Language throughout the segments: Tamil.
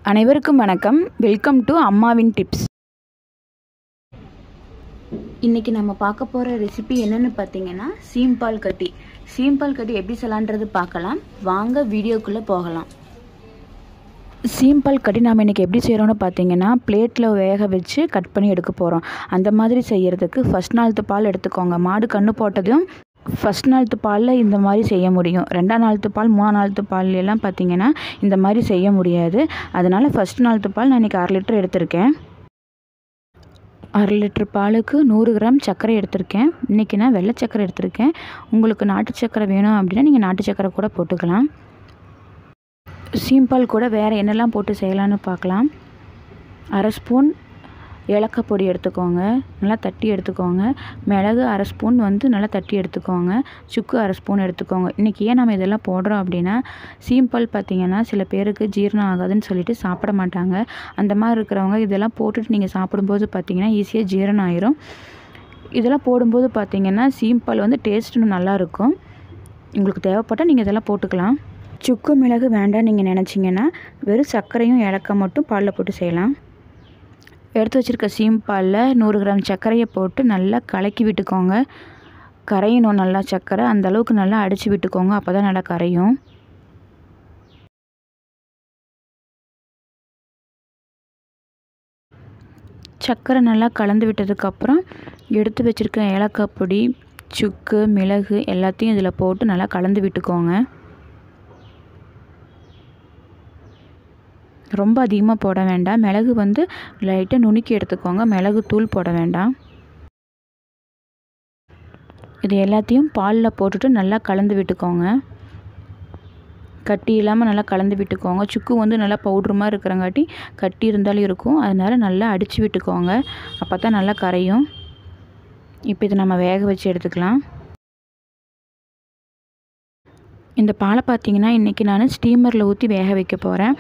அனைவருக்கும் வணக்கம் வெல்கம் டு அம்மாவின் டிப்ஸ் இன்றைக்கி நம்ம பார்க்க போகிற ரெசிபி என்னென்னு பார்த்தீங்கன்னா சீம்பால் கட்டி சீம்பால் கட்டி எப்படி செய்யலான்றது பார்க்கலாம் வாங்க வீடியோக்குள்ளே போகலாம் சீம்பால் கட்டி நாம் இன்றைக்கி எப்படி செய்கிறோன்னு பார்த்தீங்கன்னா பிளேட்டில் வேக வச்சு கட் பண்ணி எடுக்க போகிறோம் அந்த மாதிரி செய்கிறதுக்கு ஃபஸ்ட் நாள்த்து பால் எடுத்துக்கோங்க மாடு கன்று போட்டதும் ஃபஸ்ட் நாள்த்து பாலில் இந்த மாதிரி செய்ய முடியும் ரெண்டாம் நாள்த்து பால் மூணாம் நாள்த்து பால் எல்லாம் பார்த்தீங்கன்னா இந்த மாதிரி செய்ய முடியாது அதனால் ஃபஸ்ட் நாள்த்து பால் நான் இன்றைக்கி அரை லிட்டர் எடுத்திருக்கேன் அரை லிட்டர் பாலுக்கு நூறு கிராம் சர்க்கரை எடுத்திருக்கேன் இன்றைக்கி நான் வெள்ளை சர்க்கரை எடுத்திருக்கேன் உங்களுக்கு நாட்டு சர்க்கரை வேணும் அப்படின்னா நீங்கள் நாட்டு சர்க்கரை கூட போட்டுக்கலாம் சீம்பால் கூட வேறு என்னெல்லாம் போட்டு செய்யலான்னு பார்க்கலாம் அரை ஸ்பூன் ஏலக்காய் பொடி எடுத்துக்கோங்க நல்லா தட்டி எடுத்துக்கோங்க மிளகு அரை ஸ்பூன் வந்து நல்லா தட்டி எடுத்துக்கோங்க சுக்கு அரை ஸ்பூன் எடுத்துக்கோங்க இன்றைக்கி ஏன் நம்ம இதெல்லாம் போடுறோம் அப்படின்னா சீம்பால் பார்த்திங்கன்னா சில பேருக்கு ஜீரணம் ஆகாதுன்னு சொல்லிட்டு சாப்பிட மாட்டாங்க அந்த மாதிரி இருக்கிறவங்க இதெல்லாம் போட்டுட்டு நீங்கள் சாப்பிடும்போது பார்த்திங்கன்னா ஈஸியாக ஜீரணம் ஆயிரும் இதெல்லாம் போடும்போது பார்த்திங்கன்னா சீம்பால் வந்து டேஸ்ட் இன்னும் நல்லாயிருக்கும் உங்களுக்கு தேவைப்பட்டால் நீங்கள் இதெல்லாம் போட்டுக்கலாம் சுக்கு மிளகு வேண்டாம் நீங்கள் நினச்சிங்கன்னா வெறும் சர்க்கரையும் ஏலக்காய் மட்டும் பாலில் போட்டு செய்யலாம் எடுத்து வச்சுருக்க சீம் பாலில் நூறு கிராம் சர்க்கரையை போட்டு நல்லா கலக்கி விட்டுக்கோங்க கரையணும் நல்லா சர்க்கரை அந்த அளவுக்கு நல்லா அடித்து விட்டுக்கோங்க அப்போ தான் நல்லா கரையும் சர்க்கரை நல்லா கலந்து விட்டதுக்கப்புறம் எடுத்து வச்சுருக்க ஏலக்காய் பொடி சுக்கு மிளகு எல்லாத்தையும் இதில் போட்டு நல்லா கலந்து விட்டுக்கோங்க ரொம்ப அதிகமாக போட வேண்டாம் மிளகு வந்து லைட்டாக நுணுக்கி எடுத்துக்கோங்க மிளகு தூள் போட வேண்டாம் இது எல்லாத்தையும் பாலில் போட்டுட்டு நல்லா கலந்து விட்டுக்கோங்க கட்டி இல்லாமல் நல்லா கலந்து விட்டுக்கோங்க சுக்கு வந்து நல்லா பவுட்ரு மாதிரி இருக்கிறங்காட்டி கட்டி இருந்தாலும் இருக்கும் அதனால் நல்லா அடித்து விட்டுக்கோங்க அப்போ தான் நல்லா கரையும் இப்போ இதை நம்ம வேக வச்சு எடுத்துக்கலாம் இந்த பாலை பார்த்தீங்கன்னா இன்றைக்கி நான் ஸ்டீமரில் ஊற்றி வேக வைக்க போகிறேன்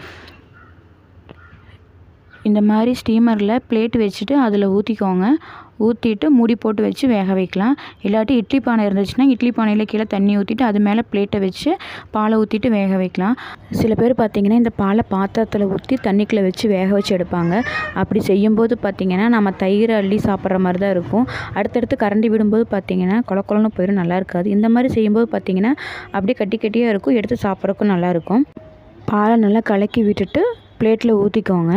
இந்த மாதிரி ஸ்டீமரில் பிளேட் வச்சுட்டு அதில் ஊற்றிக்கோங்க ஊற்றிட்டு மூடி போட்டு வச்சு வேக வைக்கலாம் இல்லாட்டி இட்லி பானை இருந்துச்சுன்னா இட்லி பானையில் கீழே தண்ணி ஊற்றிட்டு அது மேலே பிளேட்டை வச்சு பாலை ஊற்றிட்டு வேக வைக்கலாம் சில பேர் பார்த்திங்கன்னா இந்த பாலை பாத்திரத்தில் ஊற்றி தண்ணிக்குள்ளே வச்சு வேக வச்சு எடுப்பாங்க அப்படி செய்யும்போது பார்த்திங்கன்னா நம்ம தயிர் அள்ளி சாப்பிட்ற மாதிரி தான் இருக்கும் அடுத்தடுத்து கரண்டி விடும்போது பார்த்திங்கன்னா கொல கொலன்னு போயிடும் நல்லா இருக்காது இந்த மாதிரி செய்யும்போது பார்த்திங்கன்னா அப்படியே கட்டி கட்டியாக இருக்கும் எடுத்து சாப்பிட்றக்கும் நல்லாயிருக்கும் பாலை நல்லா கலக்கி விட்டுட்டு பிளேட்டில் ஊற்றிக்கோங்க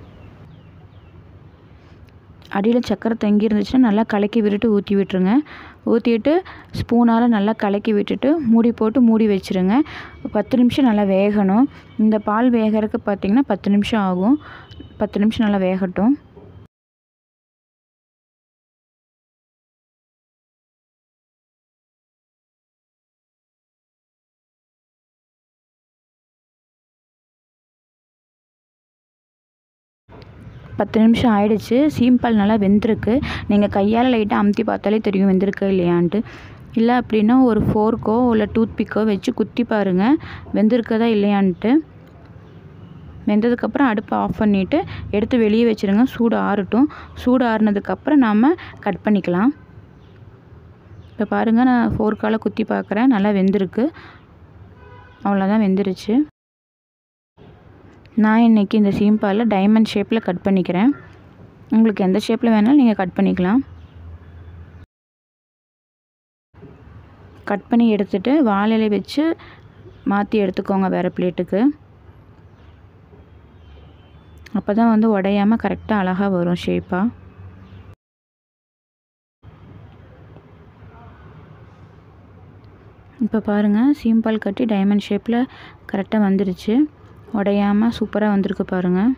அடியில் சக்கரை தங்கி இருந்துச்சுன்னா நல்லா கலக்கி விட்டுட்டு ஊற்றி விட்டுருங்க ஊற்றிட்டு ஸ்பூனால் நல்லா கலக்கி விட்டுட்டு மூடி போட்டு மூடி வச்சுருங்க பத்து நிமிஷம் நல்லா வேகணும் இந்த பால் வேகிறதுக்கு பார்த்திங்கன்னா பத்து நிமிஷம் ஆகும் பத்து நிமிஷம் நல்லா வேகட்டும் பத்து நிமிஷம் ஆயிடுச்சு சீம்பால் நல்லா வெந்திருக்கு நீங்கள் கையால் லைட்டாக அமுத்தி பார்த்தாலே தெரியும் வெந்திருக்கு இல்லையான்ட்டு இல்லை அப்படின்னா ஒரு ஃபோர்க்கோ இல்லை டூத் பிக்கோ வச்சு குத்தி பாருங்கள் வெந்திருக்கதா இல்லையான்ட்டு வெந்ததுக்கப்புறம் அடுப்பை ஆஃப் பண்ணிவிட்டு எடுத்து வெளியே வச்சுருங்க சூடு ஆறட்டும் சூடு ஆறுனதுக்கப்புறம் நாம் கட் பண்ணிக்கலாம் இப்போ பாருங்கள் நான் ஃபோர்க்கால் குத்தி பார்க்குறேன் நல்லா வெந்திருக்கு அவ்வளோதான் வெந்துருச்சு நான் இன்றைக்கி இந்த சீம்பாலில் டைமண்ட் ஷேப்பில் கட் பண்ணிக்கிறேன் உங்களுக்கு எந்த ஷேப்பில் வேணாலும் நீங்கள் கட் பண்ணிக்கலாம் கட் பண்ணி எடுத்துகிட்டு வாழையில வச்சு மாற்றி எடுத்துக்கோங்க வேறு பிளேட்டுக்கு அப்போ தான் வந்து உடையாமல் கரெக்டாக அழகாக வரும் ஷேப்பாக இப்போ பாருங்கள் சீம்பால் கட்டி டைமண்ட் ஷேப்பில் கரெக்டாக வந்துருச்சு உடையாமல் சூப்பராக வந்திருக்கு பாருங்கள்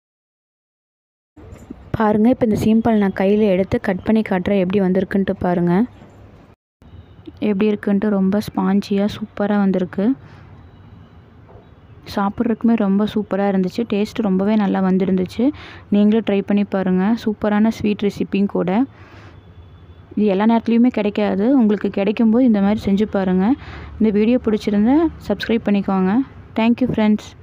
பாருங்கள் இப்போ இந்த சீம்பால் நான் கையில் எடுத்து கட் பண்ணி காட்டுறேன் எப்படி வந்திருக்குன்ட்டு பாருங்கள் எப்படி இருக்குன்ட்டு ரொம்ப ஸ்பாஞ்சியாக சூப்பராக வந்திருக்கு சாப்பிட்றதுக்குமே ரொம்ப சூப்பராக இருந்துச்சு டேஸ்ட் ரொம்பவே நல்லா வந்துருந்துச்சு நீங்களும் ட்ரை பண்ணி பாருங்கள் சூப்பரான ஸ்வீட் ரெசிப்பியும் கூட இது எல்லா நேரத்துலையுமே கிடைக்காது உங்களுக்கு கிடைக்கும்போது இந்த மாதிரி செஞ்சு பாருங்கள் இந்த வீடியோ பிடிச்சிருந்தா சப்ஸ்கிரைப் பண்ணிக்கோங்க தேங்க்யூ ஃப்ரெண்ட்ஸ்